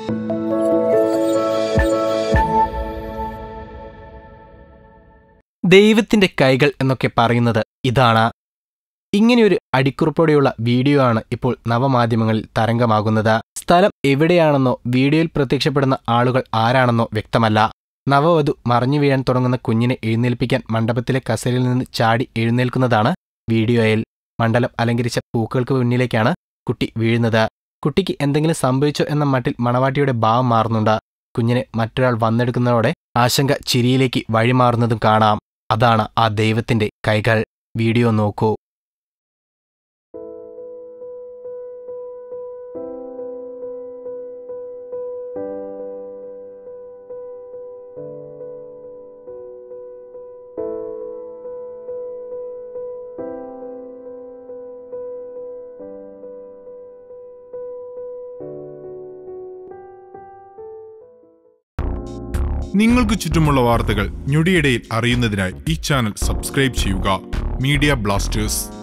ദൈവത്തിന്റെ കൈകൾ എന്നൊക്കെ പറയുന്നത് ഇതാണ് ഇങ്ങനെയൊരു അടിക്കുറിപ്പോടെയുള്ള വീഡിയോ ആണ് ഇപ്പോൾ നവമാധ്യമങ്ങളിൽ തരംഗമാകുന്നത് സ്ഥലം എവിടെയാണെന്നോ വീഡിയോയിൽ പ്രത്യക്ഷപ്പെടുന്ന ആളുകൾ ആരാണെന്നോ വ്യക്തമല്ല നവവധു മറിഞ്ഞു വീഴാൻ തുടങ്ങുന്ന കുഞ്ഞിനെ എഴുന്നേൽപ്പിക്കാൻ മണ്ഡപത്തിലെ കസേരയിൽ നിന്ന് ചാടി എഴുന്നേൽക്കുന്നതാണ് വീഡിയോയിൽ മണ്ഡലം അലങ്കരിച്ച പൂക്കൾക്ക് മുന്നിലേക്കാണ് കുട്ടി വീഴുന്നത് കുട്ടിക്ക് എന്തെങ്കിലും സംഭവിച്ചോ എന്ന മട്ടിൽ മണവാട്ടിയുടെ ഭാവം മാറുന്നുണ്ട് കുഞ്ഞിനെ മറ്റൊരാൾ വന്നെടുക്കുന്നതോടെ ആശങ്ക ചിരിയിലേക്ക് വഴിമാറുന്നതും കാണാം അതാണ് ആ ദൈവത്തിന്റെ കൈകൾ വീഡിയോ നോക്കൂ നിങ്ങൾക്ക് ചുറ്റുമുള്ള വാർത്തകൾ ഞൊടിയിടയിൽ അറിയുന്നതിനായി ഈ ചാനൽ സബ്സ്ക്രൈബ് ചെയ്യുക മീഡിയ ബ്ലാസ്റ്റേഴ്സ്